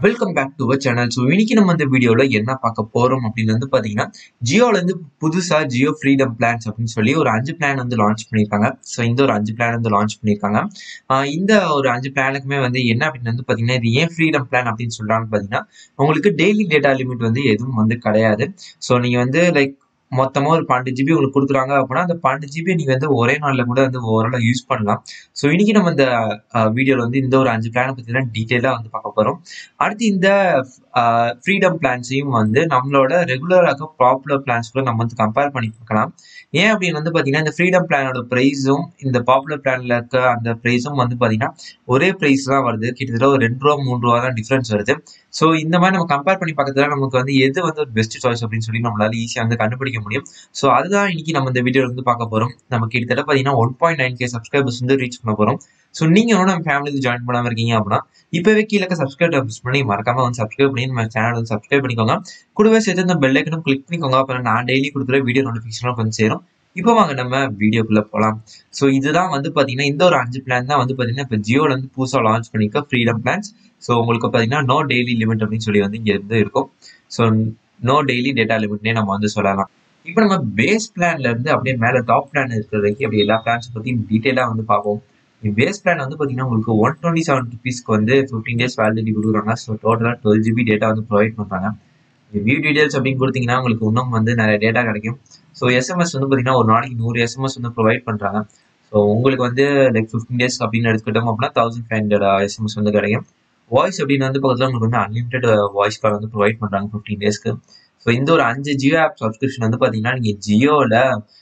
welcome back to our channel so இன்னைக்கு நம்ம இந்த வீடியோவில் என்ன பார்க்க போகிறோம் அப்படின்னு வந்து பார்த்தீங்கன்னா ஜியோலேருந்து புதுசாக ஜியோ ஃப்ரீடம் பிளான்ஸ் அப்படின்னு சொல்லி ஒரு அஞ்சு பிளான் வந்து லான்ச் பண்ணியிருக்காங்க ஸோ இந்த ஒரு அஞ்சு பிளான் வந்து லான்ச் பண்ணியிருக்காங்க ஆஹ் இந்த ஒரு அஞ்சு பிளானுக்குமே வந்து என்ன அப்படின்னு வந்து பார்த்தீங்கன்னா இது ஏன் ஃப்ரீடம் பிளான் அப்படின்னு சொல்கிறாங்கன்னு பார்த்தீங்கன்னா உங்களுக்கு டெய்லி டேட்டா லிமிட் வந்து எதுவும் வந்து கிடையாது ஸோ நீங்கள் வந்து லைக் மொத்தமாக ஒரு பன்னெண்டு ஜிபி உங்களுக்கு கொடுக்குறாங்க அப்படின்னா அந்த பன்னெண்டு ஜிபி நீங்கள் வந்து ஒரே நாளில் கூட வந்து ஓரளவு யூஸ் பண்ணலாம் ஸோ இன்னைக்கு நம்ம இந்த வீடியோவில் வந்து இந்த ஒரு அஞ்சு பிளானை பற்றி தான் டீட்டெயிலாக வந்து பார்க்க போகிறோம் அடுத்து இந்த ஃப்ரீடம் பிளான்ஸையும் வந்து நம்மளோட ரெகுலராக பாப்புலர் பிளான்ஸ் கூட நம்ம வந்து கம்பேர் பண்ணி பார்க்கலாம் ஏன் அப்படின்னு வந்து பார்த்தீங்கன்னா இந்த ஃப்ரீடம் பிளானோட ப்ரைஸும் இந்த பாப்புலர் பிளானில் இருக்க அந்த ப்ரைஸும் வந்து பார்த்தீங்கன்னா ஒரே ப்ரைஸ் தான் வருது கிட்டத்தட்ட ஒரு ரெண்டு ரூபா மூணு ரூபா தான் டிஃப்ரென்ஸ் வருது ஸோ இந்த மாதிரி நம்ம கம்பேர் பண்ணி பார்க்கறதுல நமக்கு வந்து எது வந்து ஒரு பெஸ்ட் சாய்ஸ் அப்படின்னு சொல்லி நம்மளால ஈஸியாக வந்து கண்டுபிடிக்க முடியும் ஸோ அதுதான் இன்னைக்கு நம்ம இந்த வீடியோவில் வந்து பார்க்க போகிறோம் நம்ம கிட்டத்தட்ட பார்த்தீங்கன்னா one point nine K subscribers வந்து ரீச் பண்ண போகிறோம் ஸோ நீங்கள் இன்னும் நம்ம ஃபேமிலிக்கு ஜாயின் பண்ணாமல் இருக்கீங்க அப்படின்னா இப்போவே கீழே சப்ஸ்கிரைப் ப்ரெஸ் பண்ணி மறக்காம வந்து சப்ஸ்கிரைப் பண்ணி நம்ம சேனல் வந்து சப்ஸ்கிரைப் பண்ணிக்கோங்க கூடவே சேர்த்து இந்த பெல் ஐக்கனும் கிளிக் பண்ணிக்கோங்க அப்புறம் நான் டெய்லி கொடுக்குற வீடியோ நோட்டிஃபிகேஷனும் கொஞ்சம் சேரும் இப்போ வாங்க நம்ம வீடியோக்குள்ள போகலாம் ஸோ இதுதான் வந்து பார்த்தீங்கன்னா இந்த ஒரு அஞ்சு பிளான் தான் வந்து பார்த்தீங்கன்னா இப்போ ஜியோல இருந்து புதுசாக லான்ச் பண்ணிக்க ஃப்ரீடம் பிளான்ஸ் ஸோ உங்களுக்கு பார்த்தீங்கன்னா நோ டெய்லி லிமிட் அப்படின்னு சொல்லி வந்து இங்கே இருந்து இருக்கும் ஸோ நோ டெய்லி டேட்டா லிமிட்னே நம்ம வந்து சொல்லலாம் இப்போ நம்ம பேஸ் பிளான்ல இருந்து அப்படியே மேலே டாப் பிளான் இருக்கிற வரைக்கும் அப்படி எல்லா பிளான்ஸ் பற்றி டீட்டெயிலாக வந்து பார்ப்போம் பேஸ் பிளான் வந்து பார்த்தீங்கன்னா உங்களுக்கு ஒன் டுவெண்ட்டி செவன் ருபீஸ்க்கு வந்து ஃபிஃப்டீன் டேஸ் வேலிடிட்டி கொடுக்குறாங்க ஸோ டோட்டலாக டுவெல் ஜிபி டேட்டா வந்து ப்ரொவைட் பண்ணுறாங்க வியூ டீடைல்ஸ் அப்படின்னு கொடுத்தீங்கன்னா உங்களுக்கு இன்னும் வந்து நிறைய டேட்டா கிடைக்கும் ஸோ எஸ்எம்எஸ் வந்து பார்த்தீங்கன்னா ஒரு நாளைக்கு நூறு எஸ்எம்எஸ் வந்து ப்ரொவைட் பண்ணுறாங்க ஸோ உங்களுக்கு வந்து லைக் ஃபிஃப்டின் டேஸ் அப்படின்னு எடுத்துக்கிட்டோம் அப்படின்னா தௌசண்ட் ஃபைவ் ஹண்ட்ரட் எஸ்எம்எஸ் வந்து கிடைக்கும் வாய்ஸ் அப்படின்னு வந்து பக்கத்தில் உங்களுக்கு வந்து அன்லிமிட்டட் வாய்ஸ் கால் வந்து ப்ரொவைட் பண்ணுறாங்க ஃபிஃப்டீன் டேஸ்க்கு ஸோ இந்த ஒரு அஞ்சு ஜியோ ஆப் சப்ஸ்கிரிப்ஷன் வந்து பார்த்தீங்கன்னா நீங்கள் ஜியோவில்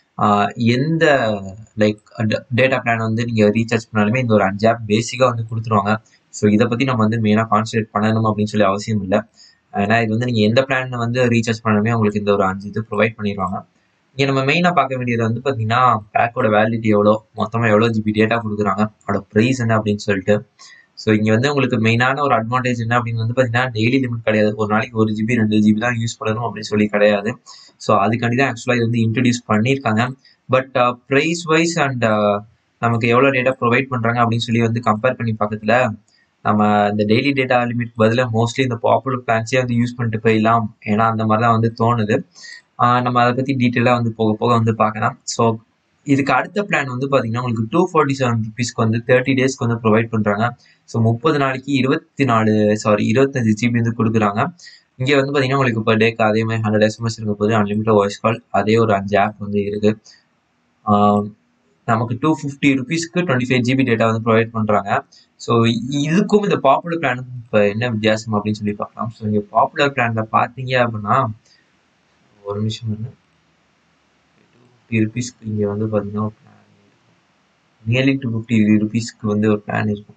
எந்த லைக் டேட்டா பிளான் வந்து நீங்கள் ரீசார்ஜ் பண்ணாலுமே இந்த ஒரு அஞ்சு ஆப் பேசிக்காக வந்து கொடுத்துருவாங்க ஸோ இதை பற்றி நம்ம வந்து மெயினாக கான்சன்ட்ரேட் பண்ணணும் அப்படின்னு சொல்லி அவசியம் இல்லை ஏன்னா இது வந்து நீங்கள் எந்த பிளான் வந்து ரீசார்ஜ் பண்ணாலுமே உங்களுக்கு இந்த ஒரு அஞ்சு இது ப்ரொவைட் பண்ணிடுவாங்க இங்கே நம்ம மெயினாக பார்க்க வேண்டியது வந்து பார்த்தீங்கன்னா பேக்கோட வேலிடிட்டி எவ்வளோ மொத்தமாக எவ்வளோ ஜிபி டேட்டா கொடுக்குறாங்க அதோட ப்ரைஸ் என்ன அப்படின்னு சொல்லிட்டு ஸோ இங்கே வந்து உங்களுக்கு மெயினான ஒரு அட்வான்டேஜ் என்ன அப்படின்னு வந்து பார்த்தீங்கன்னா டெய்லி லிமிட் கிடையாது ஒரு நாளைக்கு ஒரு ஜிபி ரெண்டு ஜிபி தான் யூஸ் பண்ணணும் அப்படின்னு சொல்லி கிடையாது ஸோ அதுக்காண்டி தான் ஆக்சுவலாக இது வந்து இன்ட்ரடியூஸ் பண்ணியிருக்காங்க பட் ப்ரைஸ் வைஸ் அண்ட் நமக்கு எவ்வளோ டேட்டா ப்ரொவைட் பண்ணுறாங்க அப்படின்னு சொல்லி வந்து கம்பேர் பண்ணி பார்க்கறதுல நம்ம இந்த டெய்லி டேட்டா லிமிட் பதிலாக மோஸ்ட்லி இந்த பாப்புலர் பிளான்ஸே வந்து யூஸ் பண்ணிட்டு போயிடலாம் ஏன்னா அந்த மாதிரி தான் வந்து தோணுது நம்ம அதை பற்றி டீட்டெயிலாக வந்து போக போக வந்து பார்க்கலாம் ஸோ இதுக்கு அடுத்த பிளான் வந்து பார்த்தீங்கன்னா உங்களுக்கு டூ ஃபார்ட்டி செவன் ருபீஸ்க்கு வந்து தேர்ட்டி டேஸ்க்கு வந்து ப்ரொவைட் பண்ணுறாங்க ஸோ முப்பது நாளைக்கு இருபத்தி நாலு சாரி இருபத்தஞ்சு ஜிபி வந்து கொடுக்குறாங்க இங்கே வந்து பார்த்தீங்கன்னா உங்களுக்கு பர் டேக்கு அதே மாதிரி ஹண்ட்ரட் எஸ்எம்எஸ் இருக்க போது அன்லிமிட்டட் வாய்ஸ் கால் அதே ஒரு அஞ்சு ஆப் வந்து இருக்குது நமக்கு டூ ஃபிஃப்டி ருபீஸ்க்கு டுவெண்ட்டி ஃபைவ் ஜிபி டேட்டா வந்து ப்ரொவைட் பண்ணுறாங்க ஸோ இதுக்கும் இந்த பாப்புலர் பிளானுக்கும் இப்போ என்ன வித்தியாசம் அப்படின்னு சொல்லி பார்க்கலாம் ஸோ இங்கே பாப்புலர் பிளானில் பார்த்தீங்க அப்படின்னா ஒரு நிமிஷம் இருந்து டூ ஃபிஃப்டி ருபீஸ்க்கு இங்கே வந்து பார்த்தீங்கன்னா ஒரு பிளான் இருக்கும் நியர்லி டூ ஃபிஃப்டி ருபீஸ்க்கு வந்து ஒரு பிளான் இருக்கும்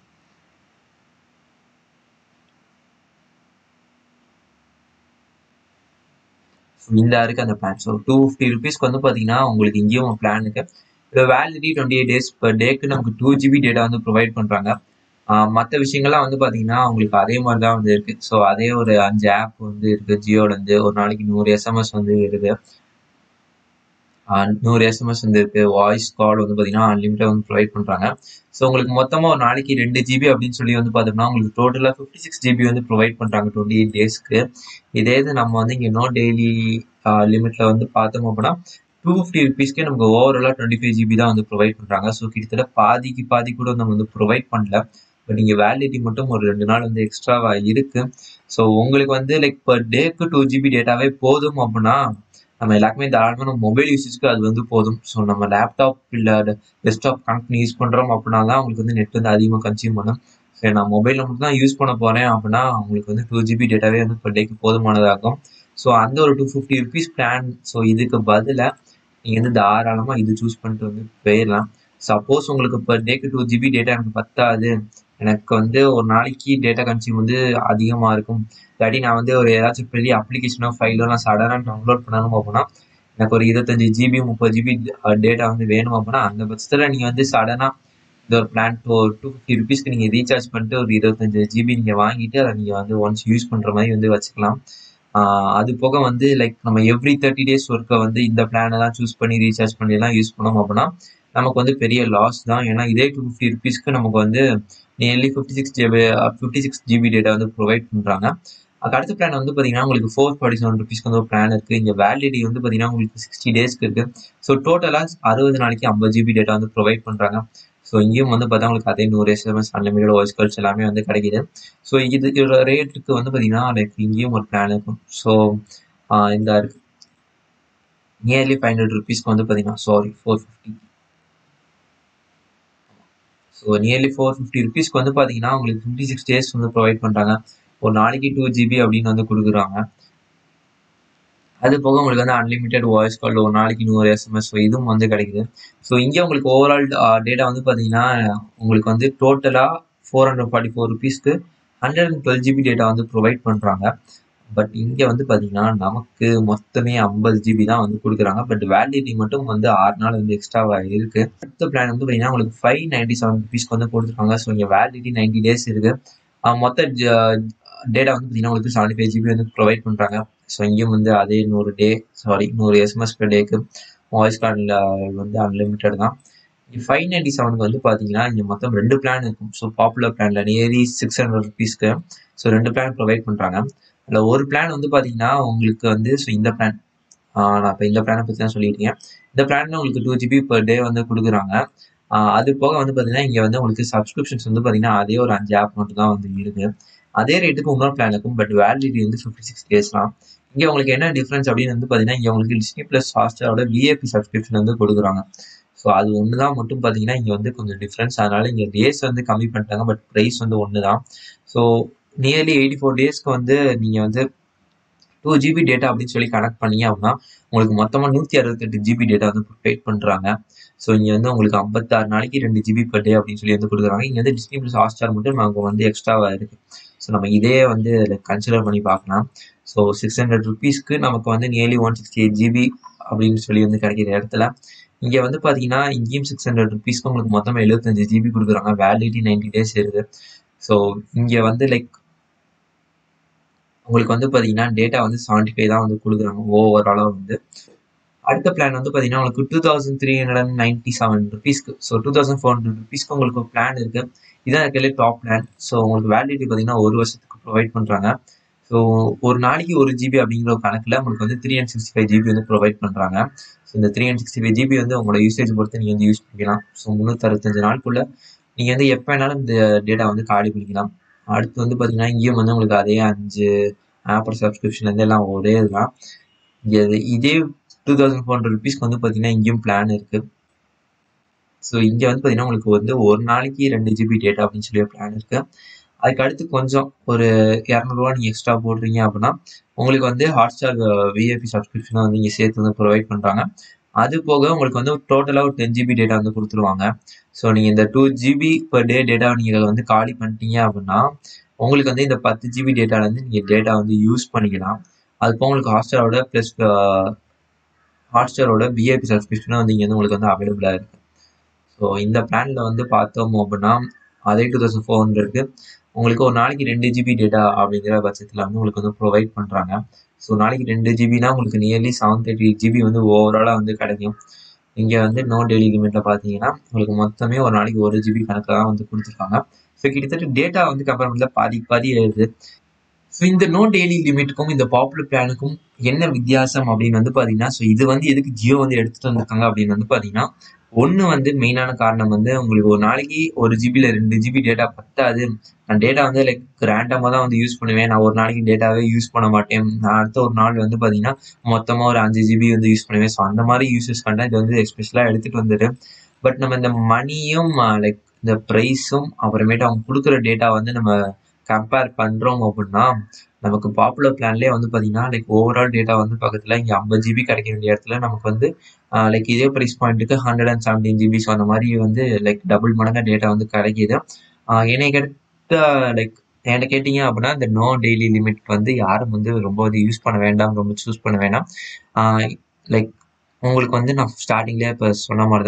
இந்த இருக்கு அந்த பிளான் ஸோ டூ ஃபிஃப்டி ருபீஸ்க்கு வந்து பார்த்தீங்கன்னா உங்களுக்கு இங்கேயும் பிளான் இருக்கு இப்போ validity twenty eight days per டேக்கு நமக்கு டூ ஜிபி டேட்டா வந்து ப்ரொவைட் பண்ணுறாங்க மற்ற விஷயங்கள்லாம் வந்து பார்த்தீங்கன்னா உங்களுக்கு அதே மாதிரி தான் வந்து இருக்குது ஸோ அதே ஒரு அஞ்சு ஆப் வந்து இருக்குது ஜியோலேருந்து ஒரு நாளைக்கு நூறு எஸ்எம்எஸ் வந்து இருக்குது நூறு எஸ்எம்எஸ் வந்து இருக்குது வாய்ஸ் கால் வந்து பார்த்தீங்கன்னா அன்லிமிட்டட் வந்து ப்ரொவைட் பண்ணுறாங்க ஸோ உங்களுக்கு மொத்தமாக ஒரு நாளைக்கு ரெண்டு ஜிபி அப்படின்னு சொல்லி வந்து பார்த்தோம்னா உங்களுக்கு டோட்டலாக ஃபிஃப்டி சிக்ஸ் ஜிபி வந்து ப்ரொவைட் பண்ணுறாங்க டுவெண்ட்டி எயிட் டேஸ்க்கு இதே இது நம்ம வந்து இங்கே நோ டெய்லி லிமிட்டில் வந்து பார்த்தோம் அப்படின்னா டூ ஃபிஃப்டி ருபீஸ்க்கே நமக்கு ஓவராலாக டுவெண்ட்டி ஃபைவ் ஜிபி தான் வந்து ப்ரொவைட் பண்ணுறாங்க ஸோ கிட்டத்தட்ட பாதிக்கு பாதி கூட நம்ம வந்து ப்ரொவைட் பண்ணல பட் இங்கே வேலிடிட்டி மட்டும் ஒரு ரெண்டு நாள் வந்து எக்ஸ்ட்ராவாக இருக்குது ஸோ உங்களுக்கு வந்து லைக் பர் டேக்கு டூ ஜிபி டேட்டாவே போதும் அப்படின்னா நம்ம எல்லாருக்குமே தாராளமாக நம்ம மொபைல் யூசேஜ்க்கு அது வந்து போதும் ஸோ நம்ம லேப்டாப் இல்லை டெஸ்க்டாப் கனெக்ட் பண்ணி யூஸ் பண்ணுறோம் அப்படின்னா தான் உங்களுக்கு வந்து நெட் வந்து அதிகமாக கன்சியூம் பண்ணும் சரி நான் மொபைலில் மட்டும் தான் யூஸ் பண்ண போகிறேன் அப்படின்னா உங்களுக்கு வந்து டூ ஜிபி டேட்டாவே வந்து பர் டேக்கு போதுமானதாகும் ஸோ அந்த ஒரு two fifty rupees plan so இதுக்கு பதிலாக நீங்கள் வந்து தாராளமாக இது சூஸ் பண்ணிட்டு வந்து போயிடலாம் சப்போஸ் உங்களுக்கு பர் டேக்கு டூ ஜிபி டேட்டா எனக்கு பத்தாது எனக்கு வந்து ஒரு நாளைக்கு டேட்டா கன்சியூம் வந்து அதிகமாக இருக்கும் இல்லாட்டி நான் வந்து ஒரு ஏதாச்சும் பெரிய அப்ளிகேஷனோ ஃபைலோ நான் சடனாக டவுன்லோட் பண்ணணும் அப்படின்னா எனக்கு ஒரு இருபத்தஞ்சி ஜிபி முப்பது ஜிபி டேட்டா வந்து வேணும் அப்படின்னா அந்த பட்சத்தில் நீங்கள் வந்து சடனாக இந்த ஒரு பிளான் டூ டூ ஃபிஃப்டி ருபீஸ்க்கு நீங்கள் ரீசார்ஜ் பண்ணிட்டு ஒரு இருபத்தஞ்சு ஜிபி நீங்கள் வாங்கிட்டு அதை நீங்கள் வந்து ஒன்ஸ் யூஸ் பண்ணுற மாதிரி வந்து வச்சுக்கலாம் அது போக வந்து லைக் நம்ம எவ்ரி தேர்ட்டி டேஸ் ஒர்க்கை வந்து இந்த பிளானை தான் சூஸ் பண்ணி ரீசார்ஜ் பண்ணிலாம் யூஸ் பண்ணோம் அப்படின்னா நமக்கு வந்து பெரிய லாஸ் தான் ஏன்னா இதே டூ ஃபிஃப்டி ருபீஸ்க்கு நமக்கு வந்து nearly fifty six GB fifty six GB data வந்து ப்ரொவைட் பண்ணுறாங்க அதுக்கு அடுத்த பிளான் வந்து பார்த்தீங்கன்னா உங்களுக்கு ஃபோர் ஃபார்ட்டி செவன் ருபீஸ்க்கு வந்து ஒரு பிளான் இருக்குது இங்கே வேலிடிட்டி வந்து பார்த்தீங்கன்னா உங்களுக்கு சிக்ஸ்டி டேஸ்க்கு இருக்குது ஸோ டோட்டலாக அறுபது நாளைக்கு ஐம்பது ஜிபி டேட்டா வந்து ப்ரொவைட் பண்ணுறாங்க ஸோ இங்கேயும் வந்து பார்த்தா உங்களுக்கு அதே நூறு எஸ்எம்எஸ் அன்லிமிட்டட் வாய்ஸ் கால்ஸ் எல்லாமே வந்து கிடைக்குது ஸோ இது இதோட ரேட்டுக்கு வந்து பார்த்தீங்கன்னா லைக் இங்கேயும் ஒரு பிளான் இருக்கும் ஸோ இந்த இருக்கு நியர்லி ஃபைவ் ஹண்ட்ரட் ருபீஸ்க்கு வந்து பார்த்தீங்கன்னா sorry four fifty so nearly four fifty ருபீஸ்க்கு வந்து பார்த்தீங்கன்னா உங்களுக்கு ஃபிஃப்டி சிக்ஸ் டேஸ் வந்து ப்ரொவைட் பண்ணுறாங்க ஒரு நாளைக்கு டூ ஜிபி அப்படின்னு வந்து கொடுக்குறாங்க அது போக உங்களுக்கு வந்து அன்லிமிட்டெட் வாய்ஸ் கால் ஒரு நாளைக்கு நூறு எஸ்எம்எஸ் ஸோ இதுவும் வந்து கிடைக்குது ஸோ இங்கே உங்களுக்கு ஓவரால் டேட்டா வந்து பார்த்தீங்கன்னா உங்களுக்கு வந்து டோட்டலாக ஃபோர் ஹண்ட்ரட் ஃபார்ட்டி ஃபோர் ருபீஸ்க்கு hundred and twelve GB data வந்து ப்ரொவைட் பண்ணுறாங்க பட் இங்கே வந்து பார்த்தீங்கன்னா நமக்கு மொத்தமே ஐம்பது ஜிபி தான் வந்து கொடுக்குறாங்க பட் வேலிடிட்டி மட்டும் வந்து ஆறு நாள் வந்து எக்ஸ்ட்ராவாக இருக்குது அடுத்த பிளான் வந்து பார்த்தீங்கன்னா உங்களுக்கு ஃபைவ் நைன்டி செவன் ருபீஸ்க்கு வந்து கொடுத்துருக்காங்க ஸோ இங்கே வேலிடிட்டி நைன்டி டேஸ் இருக்குது மொத்த டேட்டா வந்து பார்த்தீங்கன்னா உங்களுக்கு செவன்டி ஃபைவ் ஜிபி வந்து ப்ரொவைட் பண்ணுறாங்க ஸோ இங்கேயும் வந்து அதே நூறு டே சாரி நூறு எஸ்எம்எஸ் per டேக்கு வாய்ஸ் கார்டில் வந்து அன்லிமிட்டட் தான் ஃபைவ் நைன்டி செவனுக்கு வந்து பார்த்தீங்கன்னா இங்கே மொத்தம் ரெண்டு பிளான் இருக்கும் ஸோ பாப்புலர் பிளானில் நியர்லி சிக்ஸ் ஹண்ட்ரட் ருபீஸ்க்கு ஸோ ரெண்டு பிளான் ப்ரொவைட் பண்ணுறாங்க அதில் ஒரு பிளான் வந்து பார்த்தீங்கன்னா உங்களுக்கு வந்து ஸோ இந்த பிளான் நான் இப்போ இந்த பிளானை பற்றி தான் சொல்லியிருக்கேன் இந்த பிளானில் உங்களுக்கு டூ ஜிபி பர் டே வந்து கொடுக்குறாங்க அது போக வந்து பார்த்தீங்கன்னா இங்கே வந்து உங்களுக்கு சப்ஸ்கிரிப்ஷன்ஸ் வந்து பார்த்தீங்கன்னா அதே ஒரு அஞ்சு ஆப் மட்டும் தான் வந்து இருக்குது அதே ரேட்டுக்கு இன்னொரு பிளான் இருக்கும் பட் வேலிடிட்டி வந்து ஃபிஃப்டி சிக்ஸ் டேஸ் தான் இங்கே உங்களுக்கு என்ன டிஃப்ரென்ஸ் அப்படின்னு வந்து பார்த்தீங்கன்னா இங்கே உங்களுக்கு டிஸ்னி ப்ளஸ் ஹாஸ்டாரோட விஏபி சப்ஸ்கிரிப்ஷன் வந்து கொடுக்குறாங்க ஸோ அது ஒன்று தான் மட்டும் பார்த்தீங்கன்னா இங்கே வந்து கொஞ்சம் டிஃப்ரென்ஸ் அதனால இங்கே டேஸ் வந்து கம்மி பண்ணிட்டாங்க பட் ப்ரைஸ் வந்து ஒன்று தான் ஸோ நியர்லி எயிட்டி ஃபோர் டேஸ்க்கு வந்து நீங்கள் வந்து டூ ஜிபி டேட்டா அப்படின்னு சொல்லி கனெக்ட் பண்ணீங்க அப்படின்னா உங்களுக்கு மொத்தமாக நூற்றி அறுபத்தெட்டு ஜிபி டேட்டா வந்து ப்ரொவைட் பண்ணுறாங்க ஸோ இங்கே வந்து உங்களுக்கு ஐம்பத்தாறு நாளைக்கு ரெண்டு ஜிபி பர் டே அப்படின்னு சொல்லி வந்து கொடுக்குறாங்க இங்கே வந்து டிஸ்னி ப்ளஸ் ஹாட்ஸ்டார் மட்டும் நமக்கு வந்து எக்ஸ்ட்ராவாக இருக்குது ஸோ நம்ம இதே வந்து கன்சிடர் பண்ணி பார்க்கலாம் ஸோ சிக்ஸ் ஹண்ட்ரட் ருபீஸ்க்கு நமக்கு வந்து nearly one sixty eight GB அப்படின்னு சொல்லி வந்து கிடைக்கிற இடத்துல இங்கே வந்து பார்த்தீங்கன்னா இங்கேயும் சிக்ஸ் ஹண்ட்ரட் ருபீஸ்க்கு உங்களுக்கு மொத்தமாக எழுபத்தஞ்சு ஜிபி கொடுக்குறாங்க வேலிடிட்டி நைன்டி டேஸ் இருக்குது ஸோ இங்கே வந்து லைக் உங்களுக்கு வந்து பார்த்தீங்கன்னா டேட்டா வந்து செவன்ட்டி ஃபைவ் தான் வந்து கொடுக்குறாங்க ஓவராலாக வந்து அடுத்த பிளான் வந்து பார்த்தீங்கன்னா உங்களுக்கு two thousand three hundred and ninety seven ருபீஸ்க்கு so two thousand four hundred ருபீஸ்க்கு உங்களுக்கு ஒரு பிளான் இருக்குது இதான் இருக்கிற டாப் பிளான் ஸோ உங்களுக்கு வேலிடிட்டி பார்த்தீங்கன்னா ஒரு வருஷத்துக்கு ப்ரொவைட் பண்ணுறாங்க ஸோ ஒரு நாளைக்கு ஒரு ஜிபி அப்படிங்கிற ஒரு கணக்கில் உங்களுக்கு வந்து three hundred sixty five GB வந்து ப்ரொவைட் பண்ணுறாங்க ஸோ இந்த three hundred sixty five GB வந்து உங்களோட யூசேஜ் பொறுத்து நீங்கள் வந்து யூஸ் பண்ணிக்கலாம் ஸோ முந்நூற்றறுபத்தஞ்சு நாளுக்குள்ளே நீங்கள் வந்து எப்போ வேணாலும் இந்த டேட்டா வந்து காலி பண்ணிக்கலாம் அடுத்து வந்து பார்த்தீங்கன்னா இங்கேயும் வந்து உங்களுக்கு அதே அஞ்சு ஆப்பர் சப்ஸ்கிரிப்ஷன் வந்து எல்லாம் ஒரே இதுதான் இது இதே டூ தௌசண்ட் ஃபோர் ஹண்ட்ரட் ருபீஸ்க்கு வந்து பார்த்தீங்கன்னா இங்கேயும் பிளான் இருக்குது ஸோ இங்கே வந்து பார்த்தீங்கன்னா உங்களுக்கு வந்து ஒரு நாளைக்கு ரெண்டு ஜிபி டேட்டா அப்படின்னு சொல்லி பிளான் இருக்குது அதுக்கு அடுத்து கொஞ்சம் ஒரு இரநூறுவா நீங்கள் எக்ஸ்ட்ரா போடுறீங்க அப்படின்னா உங்களுக்கு வந்து ஹாட்ஸ்டார் விஐபி சப்ஸ்கிரிப்ஷனை வந்து நீங்கள் சேர்த்து வந்து ப்ரொவைட் பண்ணுறாங்க அது போக உங்களுக்கு வந்து டோட்டலாக ஒரு டென் ஜிபி டேட்டா வந்து கொடுத்துருவாங்க ஸோ நீங்கள் இந்த two GB per day data நீங்கள் வந்து காலி பண்ணிட்டீங்க அப்படின்னா உங்களுக்கு வந்து இந்த பத்து ஜிபி டேட்டாலேருந்து நீங்கள் டேட்டா வந்து யூஸ் பண்ணிக்கலாம் அது போக உங்களுக்கு ஹாட்ஸ்டாரோட ப்ளஸ் ஹாட்ஸ்டாரோட விஐபி சப்ஸ்கிரிப்ஷனும் வந்து இங்கே வந்து உங்களுக்கு வந்து அவைலபிளாக இருக்குது ஸோ இந்த பிளானில் வந்து பார்த்தோம் அப்படின்னா அதே டூ தௌசண்ட் ஃபோர் ஹண்ட்ரட்க்கு உங்களுக்கு ஒரு நாளைக்கு ரெண்டு ஜிபி டேட்டா அப்படிங்கிற பட்சத்தில் வந்து உங்களுக்கு வந்து ப்ரொவைட் பண்ணுறாங்க ஸோ நாளைக்கு ரெண்டு ஜிபினா உங்களுக்கு நியர்லி செவன் தேர்ட்டி ஜிபி வந்து ஓவராலாக வந்து கிடைக்கும் இங்கே வந்து நோ டெய்லி லிமிட்டில் பார்த்தீங்கன்னா உங்களுக்கு மொத்தமே ஒரு நாளைக்கு ஒரு ஜிபி கணக்கில் தான் வந்து கொடுத்துருக்காங்க ஸோ கிட்டத்தட்ட டேட்டா வந்து கம்பேர் பண்ணல பாதி பாதி எழுது ஸோ இந்த நோ டெய்லி லிமிட்டுக்கும் இந்த பாப்புலர் பிளானுக்கும் என்ன வித்தியாசம் அப்படின்னு வந்து பார்த்தீங்கன்னா ஸோ இது வந்து எதுக்கு ஜியோ வந்து எடுத்துகிட்டு வந்திருக்காங்க அப்படின்னு வந்து பார்த்தீங்கன்னா ஒன்று வந்து மெயினான காரணம் வந்து உங்களுக்கு ஒரு நாளைக்கு ஒரு ஜிபியில் ரெண்டு ஜிபி டேட்டா பத்தாது நான் டேட்டா வந்து லைக் ரேண்டமாக தான் வந்து யூஸ் பண்ணுவேன் நான் ஒரு நாளைக்கு டேட்டாவே யூஸ் பண்ண மாட்டேன் நான் அடுத்த ஒரு நாள் வந்து பார்த்தீங்கன்னா மொத்தமாக ஒரு அஞ்சு ஜிபி வந்து யூஸ் பண்ணுவேன் ஸோ அந்த மாதிரி யூசஸ் கண்டா இது வந்து எஸ்பெஷலாக எடுத்துகிட்டு வந்துடு பட் நம்ம இந்த மணியும் லைக் இந்த ப்ரைஸும் அப்புறமேட்டு அவங்க கொடுக்குற டேட்டா வந்து நம்ம கம்பேர் பண்ணுறோம் அப்படின்னா நமக்கு பாப்புலர் பிளான்லேயே வந்து பார்த்தீங்கன்னா லைக் ஓவரால் டேட்டா வந்து பக்கத்தில் இங்கே ஐம்பது ஜிபி கிடைக்க வேண்டிய இடத்துல நமக்கு வந்து லைக் இதே ப்ரைஸ் பாயிண்ட்டுக்கு hundred and seventeen GB so அந்த மாதிரி வந்து லைக் டபுள் மடங்காக டேட்டா வந்து கிடைக்கிது என்னை கேட்ட லைக் என்கிட்ட கேட்டிங்க அப்படின்னா இந்த நோ டெய்லி லிமிட் வந்து யாரும் வந்து ரொம்ப வந்து யூஸ் பண்ண வேண்டாம் ரொம்ப சூஸ் பண்ண வேண்டாம் லைக் உங்களுக்கு வந்து நான் ஸ்டார்டிங்லேயே இப்போ சொன்ன மாதிரி தான்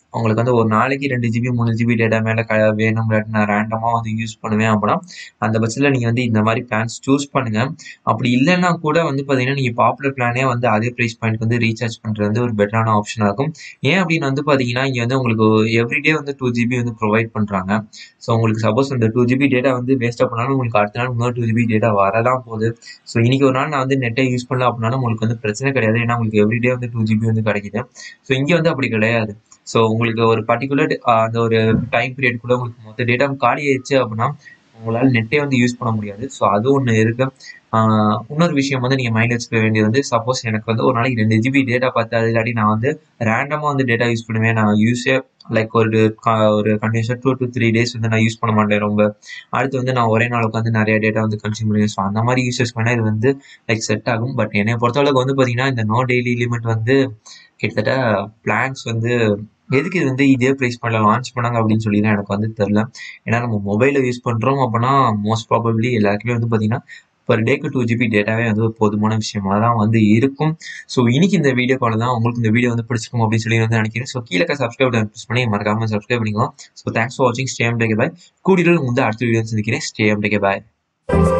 உங்களுக்கு வந்து ஒரு நாளைக்கு ரெண்டு ஜிபி மூணு ஜிபி டேட்டா மேலே க வேணும் இல்லாட்டி நான் ரேண்டமாக வந்து யூஸ் பண்ணுவேன் அப்படின்னா அந்த பட்சத்தில் நீங்கள் வந்து இந்த மாதிரி பிளான்ஸ் சூஸ் பண்ணுங்கள் அப்படி இல்லைன்னா கூட வந்து பார்த்தீங்கன்னா நீங்கள் பாப்புலர் பிளானே வந்து அதே ப்ரைஸ் பாயிண்ட் வந்து ரீசார்ஜ் பண்ணுறது வந்து ஒரு பெட்டரான ஆப்ஷனாக இருக்கும் ஏன் அப்படின்னு வந்து பார்த்தீங்கன்னா இங்கே வந்து உங்களுக்கு எவ்ரிடே வந்து டூ ஜிபி வந்து ப்ரொவைட் பண்ணுறாங்க ஸோ உங்களுக்கு சப்போஸ் அந்த டூ ஜிபி டேட்டா வந்து வேஸ்ட்டாக பண்ணாலும் உங்களுக்கு அடுத்த நாள் இன்னொரு டூ ஜிபி டேட்டா வரதான் போகுது ஸோ இன்னைக்கு ஒரு நாள் நான் வந்து நெட்டை யூஸ் பண்ணல அப்படின்னாலும் உங்களுக்கு வந்து பிரச்சனை கிடையாது ஏன்னா உங்களுக்கு எவ்ரிடே வந்து டூ ஜிபி வந்து கிடைக்குது ஸோ இங்கே வந்து அப்படி கிடையாது ஸோ உங்களுக்கு ஒரு பர்டிகுலர் அந்த ஒரு டைம் பீரியட்குள்ளே உங்களுக்கு மொத்த டேட்டா காலி ஆயிடுச்சு அப்படின்னா உங்களால் நெட்டே வந்து யூஸ் பண்ண முடியாது ஸோ அது ஒன்று இருக்கு ஆஹ் இன்னொரு விஷயம் வந்து நீங்கள் மைண்ட் வச்சுக்க வேண்டியது வந்து சப்போஸ் எனக்கு வந்து ஒரு நாளைக்கு ரெண்டு ஜிபி டேட்டா பார்த்தாது இல்லாட்டி நான் வந்து ரேண்டமாக வந்து டேட்டா யூஸ் பண்ணுவேன் நான் யூஸே லைக் ஒரு க- ஒரு கண்டினியூஸாக டூ டு த்ரீ டேஸ் வந்து நான் யூஸ் பண்ண மாட்டேன் ரொம்ப அடுத்து வந்து நான் ஒரே நாள் உட்காந்து நிறைய டேட்டா வந்து கன்சியூம் பண்ணுவேன் ஸோ அந்த மாதிரி யூசர்ஸ் வேணால் இது வந்து லைக் செட் ஆகும் பட் என்னை பொறுத்தளவுக்கு வந்து பார்த்தீங்கன்னா இந்த நோ டெய்லி லிமிட் வந்து கிட்டத்தட்ட பிளான்ஸ் வந்து எதுக்கு இது வந்து இதே ப்ரைஸ் பாயிண்ட்ல லான்ச் பண்ணாங்க அப்படின்னு சொல்லி தான் எனக்கு வந்து தெரில ஏன்னா நம்ம மொபைலை யூஸ் பண்ணுறோம் அப்படின்னா மோஸ்ட் ப்ராபப்ளி எல்லாருக்குமே வந்து பார்த்தீங்கன்னா பர் டேக்கு டூ ஜிபி டேட்டாவே வந்து ஒரு போதுமான விஷயமா தான் வந்து இருக்கும் ஸோ இன்னைக்கு இந்த வீடியோ கால் தான் உங்களுக்கு இந்த வீடியோ வந்து பிடிச்சிருக்கும் அப்படின்னு சொல்லி வந்து நினைக்கிறேன் ஸோ கீழே சப்ஸ்கிரைப் ப்ரெஸ் பண்ணி மறக்காம சப்ஸ்கிரைப் பண்ணிக்கோ ஸோ தேங்க்ஸ் ஃபார் வாட்சிங் ஸ்டே டேக்கே பாய் கூடியில் வந்து அடுத்த வீடியோ சந்திக்கிறேன் ஸ்டே டேக்கே பாய்